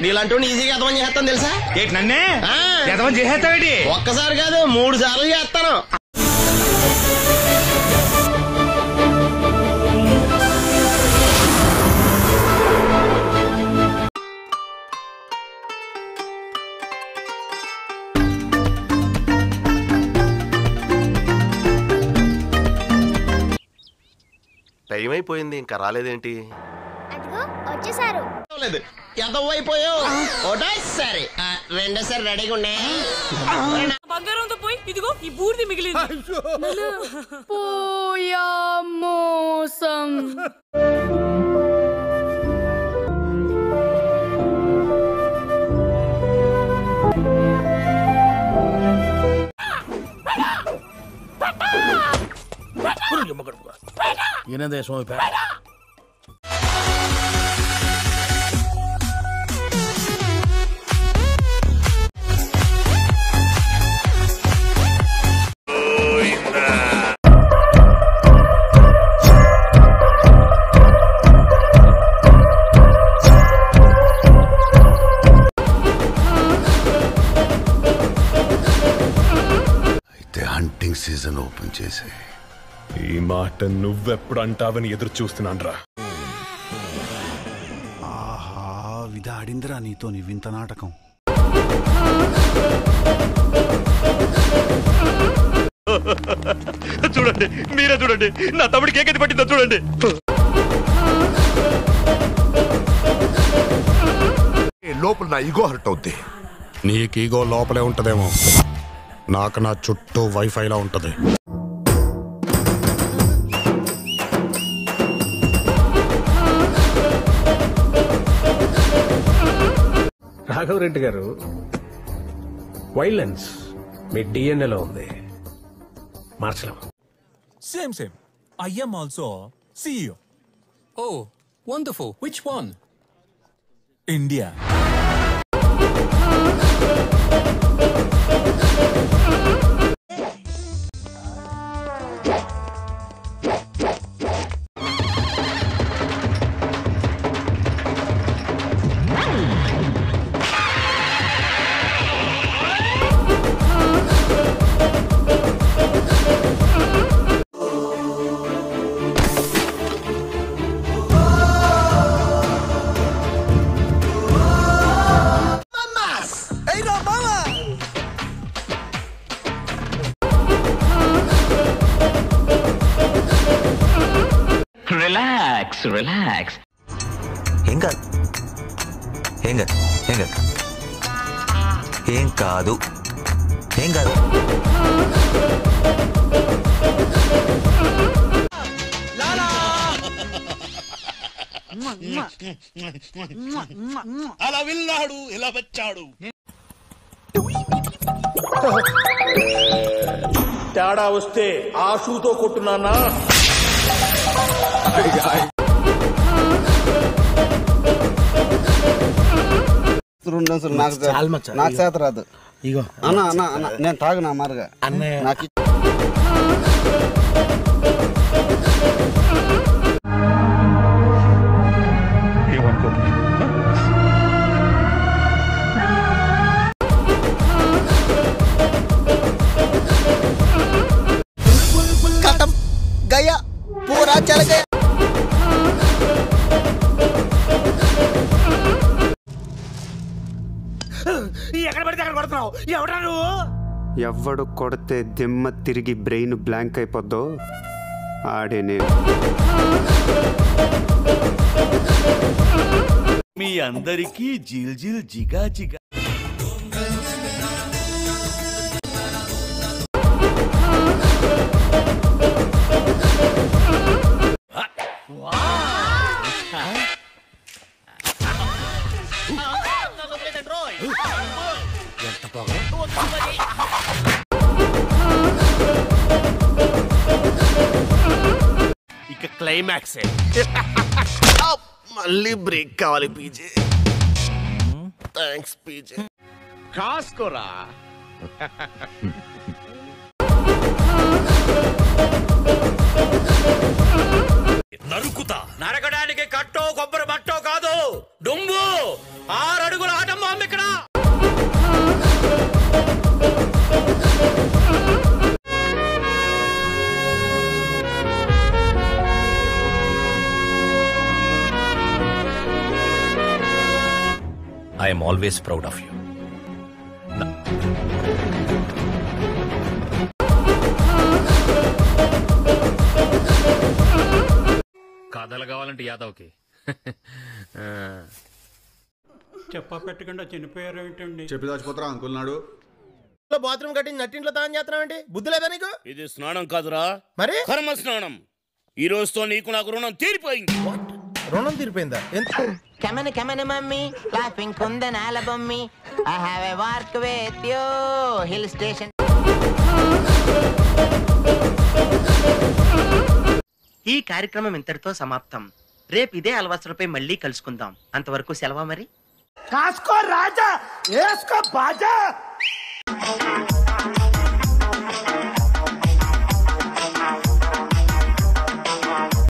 నీలాంటి ఈజీగా అర్థం చేస్తాను తెలుసా ఏంటి నన్నే ఆ. ఎదవం చేసేస్తావేటి ఒక్కసారి కాదు మూడు సార్లు చేస్తాను టైం అయిపోయింది ఇంకా రాలేదేంటి అదిగో వచ్చేసారు లేదు ఎంత అయిపోయావు ఒకటోసారి ఆ, రెండోసారి రెడీగా ఉండే బంగారంతో పోయి ఇదిగో ఈ బూడిది మిగిలింది పోయా మోసం ఈయనదే సోమి అయితే హంటింగ్ సీజన్ ఓపెన్ చేసే ఈ మాట నువ్వెప్పుడు అంటావని ఎదురు చూస్తున్నాన్రా ఆహా విధాడిందిరా నీతో నీ వింత నాటకం చూడండి మీరే చూడండి నా తమ్ముడికి ఏ గతి పట్టిందో చూడండి లోపల నా ఇగో హర్ట్ అవుద్ది నీకు ఈగో లోపలే ఉంటదేమో నాకు నా చుట్టూ వైఫైలా ఉంటది రాఘవరెడ్డి గారు వైలెన్స్ మీ డిఎన్ఏలో ఉంది మార్చలేము same same I am also CEO oh wonderful which one India relax relax ఏం కాదు ఏం కాదు ఏం కాదు ఏం కాదు ఏం కాదు అలా వెళ్ళాడు ఇలా వచ్చాడు తేడా వస్తే ఆ షూతో కొట్టున్నానా నాకు నాకు చేత రాదు ఇగో అన్న అన్న అన్న నేను తాగునా మారుగా అన్నయ్య నాకు కథం గయా పూరా చల గయా ఎక్కడ పడితే అక్కడ కొడుతున్నావు ఎవడా నువ్వు ఎవ్వడు కొడితే దిమ్మ తిరిగి బ్రెయిన్ బ్లాంక్ అయిపోద్దో ఆడే నేను మీ అందరికీ జిల్ జిల్ జిగా జిగా ఇక క్లైమాక్స్ మళ్ళీ బ్రేక్ కావాలి పీజే థ్యాంక్స్ పీజే కాసుకోరా నరుకుతా నరకడానికి కట్టో కొబ్బరి బట్టో కాదు డొంబు ఆరు అడుగుల I am always proud of you కథలు కావాలంటే యాదవ్కి చెప్పా పెట్టకుండా చనిపోయారు ఏంటండి చెప్పి దాచిపోతారా అంకుల్ నాడు బాత్రూమ్ కట్టి నట్టింట్లో తాను చేస్తున్నావు బుద్ధి లేదా నీకు ఇది స్నానం కాదురా మరి కర్మ స్నానం ఈ రోజుతో నీకు నాకు రుణం తీరిపోయింది రుణం తీరిపోయిందా Come come on, mummy. Laughing kundan alabummy. I have a work with you. Hill station. ఈ కార్యక్రమం ఇంతటితో సమాప్తం రేపు ఇదే అలవాసులపై మళ్ళీ కలుసుకుందాం అంతవరకు సెలవా మరి కాసుకో రాజా వేసుకో బాజా